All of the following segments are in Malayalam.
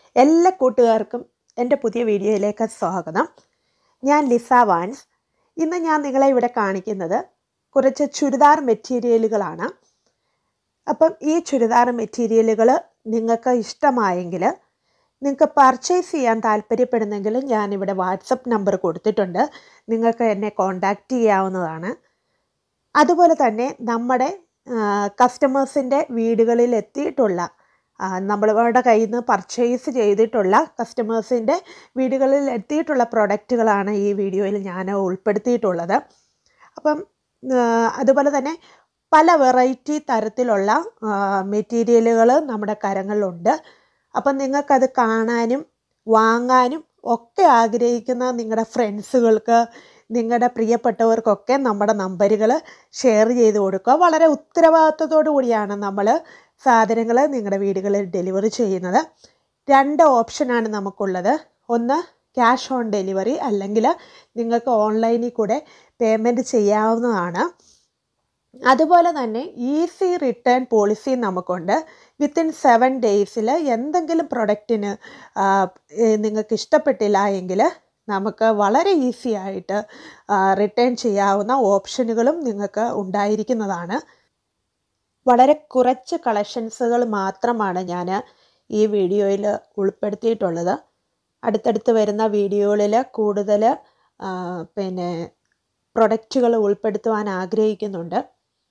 എല്ലാ കൂട്ടുകാർക്കും എൻ്റെ പുതിയ വീഡിയോയിലേക്ക് സ്വാഗതം ഞാൻ ലിസ വാൻസ് ഇന്ന് ഞാൻ നിങ്ങളെ ഇവിടെ കാണിക്കുന്നത് കുറച്ച് ചുരിദാർ മെറ്റീരിയലുകളാണ് അപ്പം ഈ ചുരിദാർ മെറ്റീരിയലുകൾ നിങ്ങൾക്ക് ഇഷ്ടമായെങ്കിൽ നിങ്ങൾക്ക് പർച്ചേസ് ചെയ്യാൻ താല്പര്യപ്പെടുന്നെങ്കിൽ ഞാനിവിടെ വാട്സപ്പ് നമ്പർ കൊടുത്തിട്ടുണ്ട് നിങ്ങൾക്ക് എന്നെ കോൺടാക്റ്റ് ചെയ്യാവുന്നതാണ് അതുപോലെ തന്നെ നമ്മുടെ കസ്റ്റമേഴ്സിൻ്റെ വീടുകളിൽ എത്തിയിട്ടുള്ള നമ്മളുടെ കയ്യിൽ നിന്ന് പർച്ചേസ് ചെയ്തിട്ടുള്ള കസ്റ്റമേഴ്സിൻ്റെ വീടുകളിൽ എത്തിയിട്ടുള്ള പ്രൊഡക്റ്റുകളാണ് ഈ വീഡിയോയിൽ ഞാൻ ഉൾപ്പെടുത്തിയിട്ടുള്ളത് അപ്പം അതുപോലെ തന്നെ പല വെറൈറ്റി തരത്തിലുള്ള മെറ്റീരിയലുകൾ നമ്മുടെ കരങ്ങളിലുണ്ട് അപ്പം നിങ്ങൾക്കത് കാണാനും വാങ്ങാനും ഒക്കെ ആഗ്രഹിക്കുന്ന നിങ്ങളുടെ ഫ്രണ്ട്സുകൾക്ക് നിങ്ങളുടെ പ്രിയപ്പെട്ടവർക്കൊക്കെ നമ്മുടെ നമ്പറുകൾ ഷെയർ ചെയ്ത് കൊടുക്കുക വളരെ ഉത്തരവാദിത്വത്തോടു കൂടിയാണ് നമ്മൾ സാധനങ്ങൾ നിങ്ങളുടെ വീടുകളിൽ ഡെലിവറി ചെയ്യുന്നത് രണ്ട് ഓപ്ഷനാണ് നമുക്കുള്ളത് ഒന്ന് ക്യാഷ് ഓൺ ഡെലിവറി അല്ലെങ്കിൽ നിങ്ങൾക്ക് ഓൺലൈനിൽ കൂടെ പേയ്മെൻറ്റ് ചെയ്യാവുന്നതാണ് അതുപോലെ തന്നെ ഈസി റിട്ടേൺ പോളിസി നമുക്കുണ്ട് വിത്തിൻ സെവൻ ഡേയ്സിൽ എന്തെങ്കിലും പ്രൊഡക്റ്റിന് നിങ്ങൾക്ക് ഇഷ്ടപ്പെട്ടില്ല എങ്കിൽ നമുക്ക് വളരെ ഈസി ആയിട്ട് റിട്ടേൺ ചെയ്യാവുന്ന ഓപ്ഷനുകളും നിങ്ങൾക്ക് ഉണ്ടായിരിക്കുന്നതാണ് വളരെ കുറച്ച് കളക്ഷൻസുകൾ മാത്രമാണ് ഞാൻ ഈ വീഡിയോയിൽ ഉൾപ്പെടുത്തിയിട്ടുള്ളത് അടുത്തടുത്ത് വരുന്ന വീഡിയോകളിൽ കൂടുതൽ പിന്നെ പ്രൊഡക്റ്റുകൾ ഉൾപ്പെടുത്തുവാൻ ആഗ്രഹിക്കുന്നുണ്ട്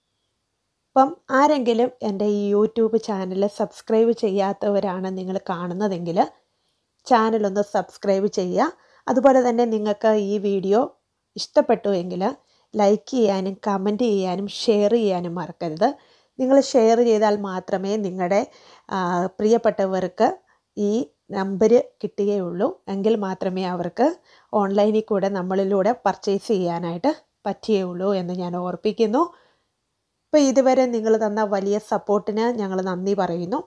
അപ്പം ആരെങ്കിലും എൻ്റെ ഈ യൂട്യൂബ് ചാനൽ സബ്സ്ക്രൈബ് ചെയ്യാത്തവരാണ് നിങ്ങൾ കാണുന്നതെങ്കിൽ ചാനലൊന്ന് സബ്സ്ക്രൈബ് ചെയ്യുക അതുപോലെ തന്നെ നിങ്ങൾക്ക് ഈ വീഡിയോ ഇഷ്ടപ്പെട്ടു എങ്കിൽ ലൈക്ക് ചെയ്യാനും കമൻറ്റ് ചെയ്യാനും ഷെയർ ചെയ്യാനും മറക്കരുത് നിങ്ങൾ ഷെയർ ചെയ്താൽ മാത്രമേ നിങ്ങളുടെ പ്രിയപ്പെട്ടവർക്ക് ഈ നമ്പർ കിട്ടുകയുള്ളൂ എങ്കിൽ മാത്രമേ അവർക്ക് ഓൺലൈനിൽ കൂടെ നമ്മളിലൂടെ പർച്ചേസ് ചെയ്യാനായിട്ട് പറ്റുകയുള്ളൂ എന്ന് ഞാൻ ഓർപ്പിക്കുന്നു അപ്പോൾ ഇതുവരെ നിങ്ങൾ തന്ന വലിയ സപ്പോർട്ടിന് ഞങ്ങൾ നന്ദി പറയുന്നു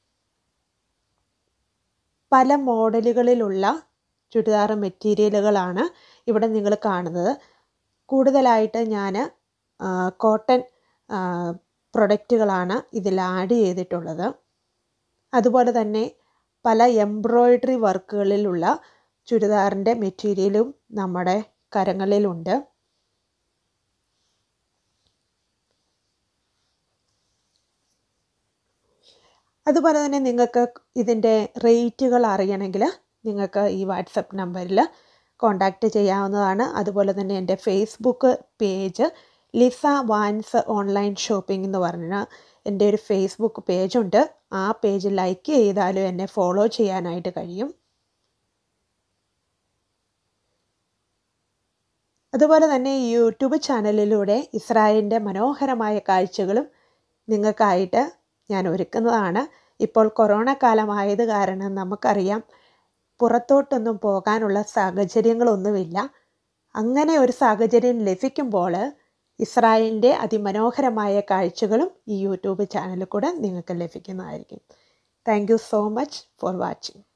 പല മോഡലുകളിലുള്ള ചുരിദാർ മെറ്റീരിയലുകളാണ് ഇവിടെ നിങ്ങൾ കാണുന്നത് കൂടുതലായിട്ട് ഞാൻ കോട്ടൺ പ്രൊഡക്റ്റുകളാണ് ഇതിൽ ആഡ് ചെയ്തിട്ടുള്ളത് അതുപോലെ തന്നെ പല എംബ്രോയ്ഡറി വർക്കുകളിലുള്ള ചുരിദാറിൻ്റെ മെറ്റീരിയലും നമ്മുടെ കരങ്ങളിലുണ്ട് അതുപോലെ തന്നെ നിങ്ങൾക്ക് ഇതിൻ്റെ റേറ്റുകൾ അറിയണമെങ്കിൽ നിങ്ങൾക്ക് ഈ വാട്സപ്പ് നമ്പറിൽ കോൺടാക്റ്റ് ചെയ്യാവുന്നതാണ് അതുപോലെ തന്നെ എൻ്റെ ഫേസ്ബുക്ക് പേജ് ലിസ വാൻസ് ഓൺലൈൻ ഷോപ്പിംഗ് എന്ന് പറഞ്ഞ എൻ്റെ ഒരു ഫേസ്ബുക്ക് പേജുണ്ട് ആ പേജ് ലൈക്ക് ചെയ്താലും എന്നെ ഫോളോ ചെയ്യാനായിട്ട് കഴിയും അതുപോലെ തന്നെ യൂട്യൂബ് ചാനലിലൂടെ ഇസ്രായേലിൻ്റെ മനോഹരമായ കാഴ്ചകളും നിങ്ങൾക്കായിട്ട് ഞാൻ ഒരുക്കുന്നതാണ് ഇപ്പോൾ കൊറോണ കാലമായത് കാരണം നമുക്കറിയാം പുറത്തോട്ടൊന്നും പോകാനുള്ള സാഹചര്യങ്ങളൊന്നുമില്ല അങ്ങനെ ഒരു സാഹചര്യം ലഭിക്കുമ്പോൾ ഇസ്രായേലിൻ്റെ അതിമനോഹരമായ കാഴ്ചകളും ഈ യൂട്യൂബ് ചാനലിൽ കൂടെ നിങ്ങൾക്ക് ലഭിക്കുന്നതായിരിക്കും thank you so much for watching